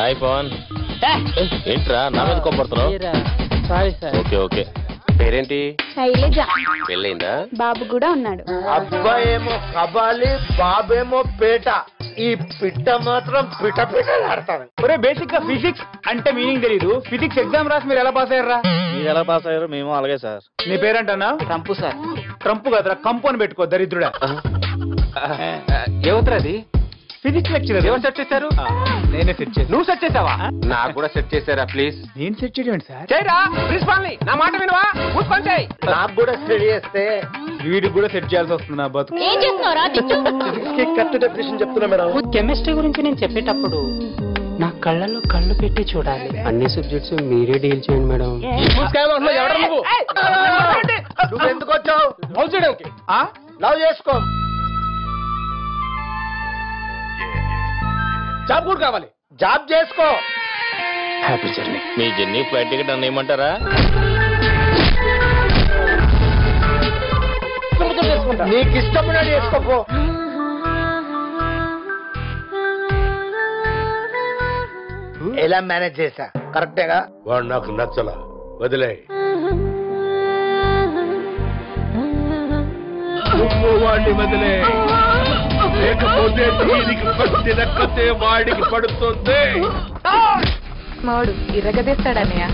Hi Pawan ఏంట్రా నా మీద కొబ్బడుతున్నావు సారీ సార్ ఓకే ఓకే పేరేంటి శైలజ పెళ్ళైందా బాబు కూడా ఉన్నాడు అబ్బాయేమో కబాలి బాబేమో పేట ఈ పిట్ట మాత్రం పిట పిటలాడతాను ఒరే బేసిక్ గా ఫిజిక్స్ అంటే మీనింగ్ తెలీదు ఫిజిక్స్ ఎగ్జామ్ రాసి మీరు ఎలా పాస్ అయ్యారా మీరు ఎలా పాస్ అయ్యారో మేము అలాగే సార్ నీ పేరేంటన్నా ట్రంప్ సార్ ట్రంప్ కదరా కంపు అని పెట్టుకో దరిద్రుడా ఏమవుతారు అది ఫిజిక్స్ లెక్చరర్ ఎవరు సెట్ చేశారు నేనే సెట్ చేసి నువ్వు సెట్ చేసావా నాకు కూడా సెట్ చేశారా ప్లీజ్ నేను సెట్ చేయడం సార్ చేయరా ప్రిన్సిపాల్ ని నా మాట వినవా మూసుకొని చేయి నాకు కూడా స్టడీ చేస్తే వీడికి కూడా సెట్ చేయాల్సి వస్తుంది నా బతుకు ఏం చేస్తున్నావురా తిచ్చు కరెక్ట్ డెఫినేషన్ చెప్తున్నా మేడం కెమిస్ట్రీ గురించి నేను చెప్పేటప్పుడు నా కళ్ళలో కళ్ళు పెట్టి చూడాలి అన్ని సబ్జెక్ట్స్ మీరే డీల్ చేయండి మేడం నువ్వు ఎందుకు వచ్చావు లవ్ చేయడానికి ఆ? లవ్ చేసుకో జాబ్ కూడా కావాలి జాబ్ చేసుకో హ్యాపీ జర్నీ మీ జర్నీ ఫ్లైట్ టికెట్ అన్న ఏమంటారా నీకు ఇష్టమైనది చేసుకోపో ఎలా మేనేజ్ చేశా కరెక్టేగా వాడు నాకు నచ్చల వదిలే నువ్వు వాడిని వదిలే లేకపోతే దీనికి పట్టిన కథే వాడికి పడుతుంది మాడు ఇరగదీస్తాడన్నయ్య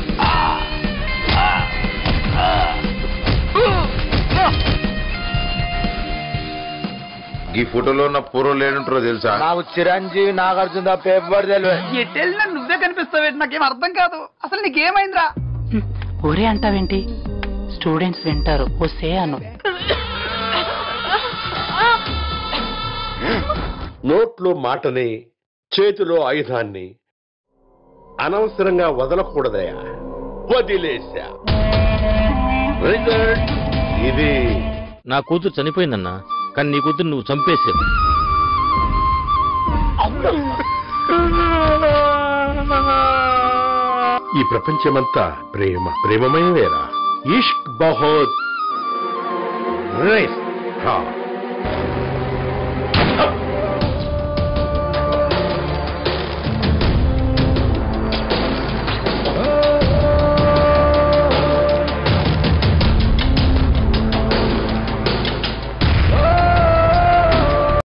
ఈ ఫోటోలో ఉన్న పూర్వం లేనుంటారో తెలుసా నాకు చిరంజీవి నాగార్జున తప్ప ఎవ్వరు తెలియదు ఎట్టెళ్ళినా నువ్వే కనిపిస్తావేంటి నాకేం అర్థం కాదు అసలు నీకేమైందిరా ఒరే అంటావేంటి స్టూడెంట్స్ వింటారు వస్తే అను నోట్లో మాటని చేతిలో ఆయుధాన్ని అనవసరంగా వదలకూడదయా వదిలేశా రిజల్ట్ ఇది నా కూతురు చనిపోయిందన్నా కానీ నీ కూతురు నువ్వు చంపేసావు ఈ ప్రపంచమంతా ప్రేమ ప్రేమమయమేరా ఇష్క్ బహోత్ రిస్క్